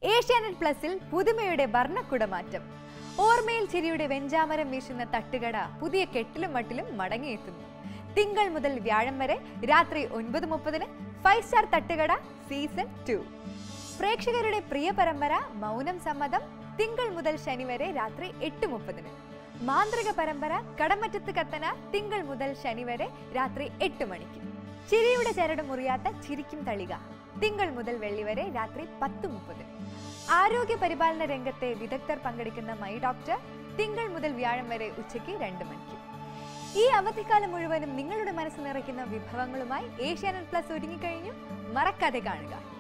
ഏഷ്യാനെറ്റ് പ്ലസിൽ പുതുമയുടെ വർണ്ണക്കുടമാറ്റം ഓർമ്മയിൽ ചിരിയുടെ വെഞ്ചാമരം വീശുന്ന തട്ടുകട പുതിയ കെട്ടിലും മട്ടിലും മടങ്ങിയെത്തുന്നു തിങ്കൾ മുതൽ വ്യാഴം വരെ രാത്രി ഒൻപത് മുപ്പതിന് ഫൈവ് സ്റ്റാർ തട്ടുകട സീസൺ ടു പ്രേക്ഷകരുടെ പ്രിയ പരമ്പര മൗനം സമ്മതം തിങ്കൾ മുതൽ ശനി വരെ രാത്രി എട്ട് മുപ്പതിന് മാന്ത്രിക പരമ്പര കടമറ്റത്ത് കത്തന തിങ്കൾ മുതൽ ശനി വരെ രാത്രി എട്ട് മണിക്ക് ചിരിയുടെ ചരട് മുറിയാത്ത ചിരിക്കും തളിക തിങ്കൾ മുതൽ വെള്ളി വരെ രാത്രി പത്ത് മുപ്പത് ആരോഗ്യ പരിപാലന രംഗത്തെ വിദഗ്ധർ പങ്കെടുക്കുന്ന മൈ ഡോക്ടർ തിങ്കൾ മുതൽ വ്യാഴം വരെ ഉച്ചയ്ക്ക് രണ്ട് മണിക്ക് ഈ അവധിക്കാലം മുഴുവനും നിങ്ങളുടെ മനസ്സ് നിറയ്ക്കുന്ന വിഭവങ്ങളുമായി ഏഷ്യാനെറ്റ് പ്ലസ് ഒരുങ്ങിക്കഴിഞ്ഞു മറക്കാതെ കാണുക